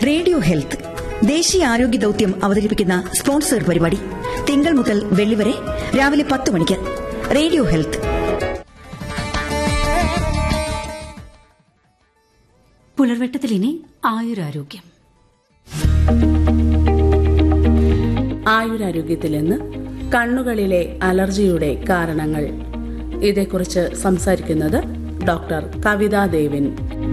radio health ദേശീയ ആരോഗ്യ ദൌത്യം അവതരിപ്പിക്കുന്ന സ്പോൺസർ പരിപാടി തിങ്കൾ മുതൽ വെള്ളി വരെ രാവിലെ പത്ത് മണിക്ക് റേഡിയോ ഹെൽത്ത് പുലർവെട്ടത്തിൽ ഇനി ആയുരാരോഗ്യം ആയുരാരോഗ്യത്തിൽ നിന്ന് കണ്ണുകളിലെ അലർജിയുടെ കാരണങ്ങൾ ഇതേക്കുറിച്ച് സംസാരിക്കുന്നത് ഡോക്ടർ കവിതാ ദേവിൻ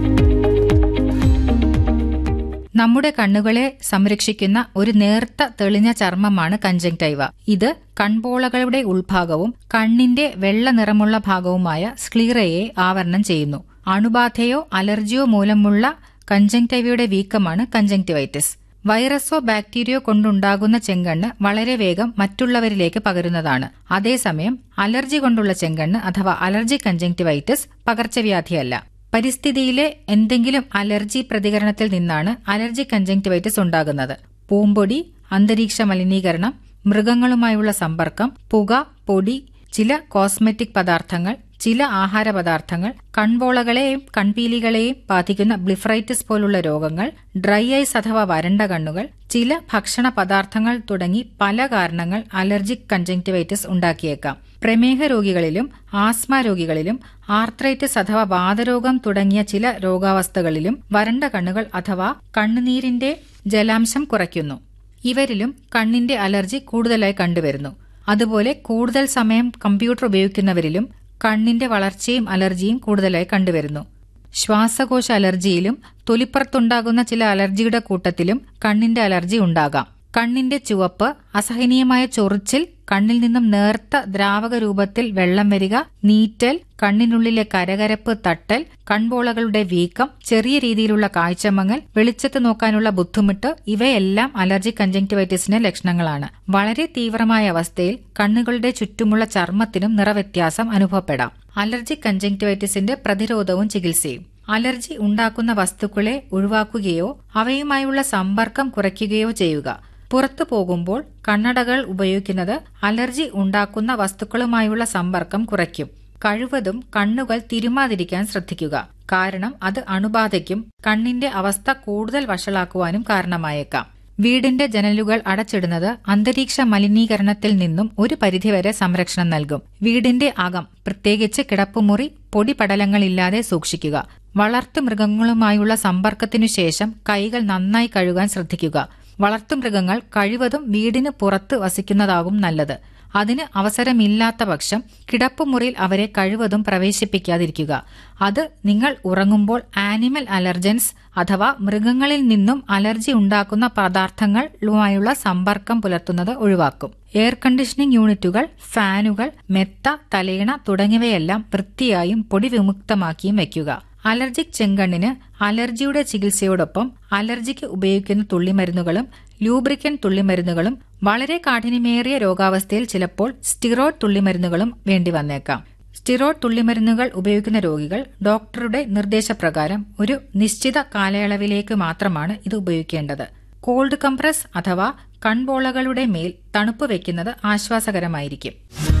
നമ്മുടെ കണ്ണുകളെ സംരക്ഷിക്കുന്ന ഒരു നേർത്ത തെളിഞ്ഞ ചർമ്മമാണ് കഞ്ചങ്ടൈവ ഇത് കൺപോളകളുടെ ഉൾഭാഗവും കണ്ണിന്റെ വെള്ള നിറമുള്ള ഭാഗവുമായ സ്ക്ലീറയെ ആവരണം ചെയ്യുന്നു അണുബാധയോ അലർജിയോ മൂലമുള്ള കഞ്ചങ്ടൈവയുടെ വീക്കമാണ് കഞ്ചങ്ടിവൈറ്റിസ് വൈറസോ ബാക്ടീരിയോ കൊണ്ടുണ്ടാകുന്ന ചെങ്കണ്ണ് വളരെ വേഗം മറ്റുള്ളവരിലേക്ക് പകരുന്നതാണ് അതേസമയം അലർജി കൊണ്ടുള്ള ചെങ്കണ്ണ് അഥവാ അലർജി കഞ്ചങ്ടിവൈറ്റിസ് പകർച്ചവ്യാധിയല്ല പരിസ്ഥിതിയിലെ എന്തെങ്കിലും അലർജി പ്രതികരണത്തിൽ നിന്നാണ് അലർജി കഞ്ചങ്ടിവൈറ്റിസ് ഉണ്ടാകുന്നത് പൂമ്പൊടി അന്തരീക്ഷ മലിനീകരണം മൃഗങ്ങളുമായുള്ള സമ്പർക്കം പുക പൊടി ചില കോസ്മെറ്റിക് പദാർത്ഥങ്ങൾ ചില ആഹാര പദാർത്ഥങ്ങൾ കൺപോളകളെയും കൺപീലികളെയും ബാധിക്കുന്ന ബ്ലിഫ്രൈറ്റിസ് പോലുള്ള രോഗങ്ങൾ ഡ്രൈ ഐസ് അഥവാ വരണ്ട കണ്ണുകൾ ചില ഭക്ഷണ പദാർത്ഥങ്ങൾ തുടങ്ങി പല കാരണങ്ങൾ അലർജിക് കഞ്ചങ്ടിവൈറ്റിസ് ഉണ്ടാക്കിയേക്കാം പ്രമേഹ രോഗികളിലും ആസ്മ രോഗികളിലും ആർത്രൈറ്റിസ് അഥവാ വാതരോഗം തുടങ്ങിയ ചില രോഗാവസ്ഥകളിലും വരണ്ട കണ്ണുകൾ അഥവാ കണ്ണുനീരിന്റെ ജലാംശം കുറയ്ക്കുന്നു ഇവരിലും കണ്ണിന്റെ അലർജി കൂടുതലായി കണ്ടുവരുന്നു അതുപോലെ കൂടുതൽ സമയം കമ്പ്യൂട്ടർ ഉപയോഗിക്കുന്നവരിലും കണ്ണിന്റെ വളർച്ചയും അലർജിയും കൂടുതലായി കണ്ടുവരുന്നു ശ്വാസകോശ അലർജിയിലും തൊലിപ്പുറത്തുണ്ടാകുന്ന ചില അലർജിയുടെ കൂട്ടത്തിലും കണ്ണിന്റെ അലർജി ഉണ്ടാകാം കണ്ണിന്റെ ചുവപ്പ് അസഹനീയമായ ചൊറിച്ചിൽ കണ്ണിൽ നിന്നും നേർത്ത ദ്രാവക രൂപത്തിൽ വെള്ളം വരിക നീറ്റൽ കണ്ണിനുള്ളിലെ കരകരപ്പ് തട്ടൽ കൺപോളകളുടെ വീക്കം ചെറിയ രീതിയിലുള്ള കാഴ്ചമങ്ങൽ വെളിച്ചത്ത് നോക്കാനുള്ള ബുദ്ധിമുട്ട് ഇവയെല്ലാം അലർജി കഞ്ചങ്ടിവൈറ്റിസിന്റെ ലക്ഷണങ്ങളാണ് വളരെ തീവ്രമായ അവസ്ഥയിൽ കണ്ണുകളുടെ ചുറ്റുമുള്ള ചർമ്മത്തിനും നിറവ്യത്യാസം അനുഭവപ്പെടാം അലർജി കഞ്ചങ്ടിവൈറ്റിസിന്റെ പ്രതിരോധവും ചികിത്സയും അലർജി ഉണ്ടാക്കുന്ന വസ്തുക്കളെ ഒഴിവാക്കുകയോ അവയുമായുള്ള സമ്പർക്കം കുറയ്ക്കുകയോ ചെയ്യുക പുറത്തു പോകുമ്പോൾ കണ്ണടകൾ ഉപയോഗിക്കുന്നത് അലർജി ഉണ്ടാക്കുന്ന വസ്തുക്കളുമായുള്ള സമ്പർക്കം കുറയ്ക്കും കഴിവതും കണ്ണുകൾ തിരുമാതിരിക്കാൻ ശ്രദ്ധിക്കുക കാരണം അത് അണുബാധയ്ക്കും കണ്ണിന്റെ അവസ്ഥ കൂടുതൽ വഷളാക്കുവാനും കാരണമായേക്കാം വീടിന്റെ ജനലുകൾ അടച്ചിടുന്നത് അന്തരീക്ഷ മലിനീകരണത്തിൽ നിന്നും ഒരു പരിധിവരെ സംരക്ഷണം നൽകും വീടിന്റെ അകം പ്രത്യേകിച്ച് കിടപ്പുമുറി പൊടിപടലങ്ങളില്ലാതെ സൂക്ഷിക്കുക വളർത്തുമൃഗങ്ങളുമായുള്ള സമ്പർക്കത്തിനു ശേഷം കൈകൾ നന്നായി കഴുകാൻ ശ്രദ്ധിക്കുക വളർത്തുമൃഗങ്ങൾ കഴിവതും വീടിന് പുറത്ത് വസിക്കുന്നതാകും നല്ലത് അതിന് അവസരമില്ലാത്ത പക്ഷം കിടപ്പുമുറിയിൽ അവരെ കഴിവതും പ്രവേശിപ്പിക്കാതിരിക്കുക അത് നിങ്ങൾ ഉറങ്ങുമ്പോൾ ആനിമൽ അലർജൻസ് അഥവാ മൃഗങ്ങളിൽ നിന്നും അലർജി ഉണ്ടാക്കുന്ന പദാർത്ഥങ്ങളുമായുള്ള സമ്പർക്കം പുലർത്തുന്നത് ഒഴിവാക്കും എയർ കണ്ടീഷനിംഗ് യൂണിറ്റുകൾ ഫാനുകൾ മെത്ത തലയിണ തുടങ്ങിയവയെല്ലാം വൃത്തിയായും പൊടി വിമുക്തമാക്കിയും വയ്ക്കുക അലർജിക് ചെങ്കണ്ണിന് അലർജിയുടെ ചികിത്സയോടൊപ്പം അലർജിക്ക് ഉപയോഗിക്കുന്ന തുള്ളിമരുന്നുകളും ലൂബ്രിക്കൻ തുള്ളിമരുന്നുകളും വളരെ കാഠിന്യമേറിയ രോഗാവസ്ഥയിൽ ചിലപ്പോൾ സ്റ്റിറോയിഡ് തുള്ളിമരുന്നുകളും വേണ്ടി വന്നേക്കാം സ്റ്റിറോയിഡ് തുള്ളിമരുന്നുകൾ ഉപയോഗിക്കുന്ന രോഗികൾ ഡോക്ടറുടെ നിർദ്ദേശപ്രകാരം ഒരു നിശ്ചിത കാലയളവിലേക്ക് മാത്രമാണ് ഇത് ഉപയോഗിക്കേണ്ടത് കോൾഡ് കംപ്രസ് അഥവാ കൺപോളകളുടെ മേൽ തണുപ്പ് വയ്ക്കുന്നത് ആശ്വാസകരമായിരിക്കും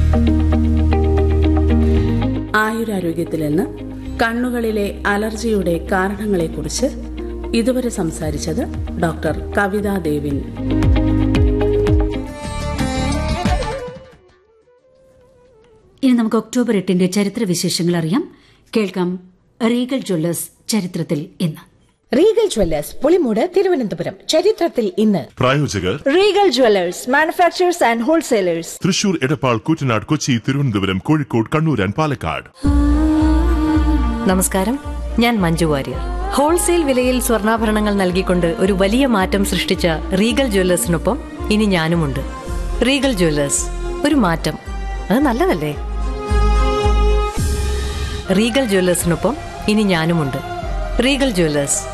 ആയുരാരോഗ്യത്തിൽ നിന്ന് കണ്ണുകളിലെ അലർജിയുടെ കാരണങ്ങളെക്കുറിച്ച് ഇതുവരെ സംസാരിച്ചത് ഡോക്ടർ കവിതാ ദേവിൻ ഇനി നമുക്ക് ഒക്ടോബർ എട്ടിന്റെ ചരിത്ര വിശേഷങ്ങൾ അറിയാം കേൾക്കാം റീഗൽ ജ്വല്ലേഴ്സ് ചരിത്രത്തിൽ ഇന്ന് റീഗൽ ജ്വല്ലേഴ്സ് പുളിമൂട് തിരുവനന്തപുരം ചരിത്രത്തിൽ ഇന്ന് പ്രായോജകർ Regal jewellers manufacturers and wholesalers Thrissur Edappal Koottanad Kochi Thiruvananthapuram Kozhikode Kannur and Palakkad നമസ്കാരം ഞാൻ മഞ്ജു വാര്യർ ഹോൾസെയിൽ വിലയിൽ സ്വർണ്ണാഭരണങ്ങൾ നൽകിക്കൊണ്ട് ഒരു വലിയ മാറ്റം സൃഷ്ടിച്ച റീഗൽ ജ്വല്ലേഴ്സിനൊപ്പം ഇനി ഞാനുമുണ്ട് റീഗൽ ജ്വല്ലേഴ്സ് ഒരു മാറ്റം അത് നല്ലതല്ലേ റീഗൽ ജ്വല്ലേഴ്സിനൊപ്പം ഇനി ഞാനുമുണ്ട് റീഗൽ ജ്വല്ലേഴ്സ്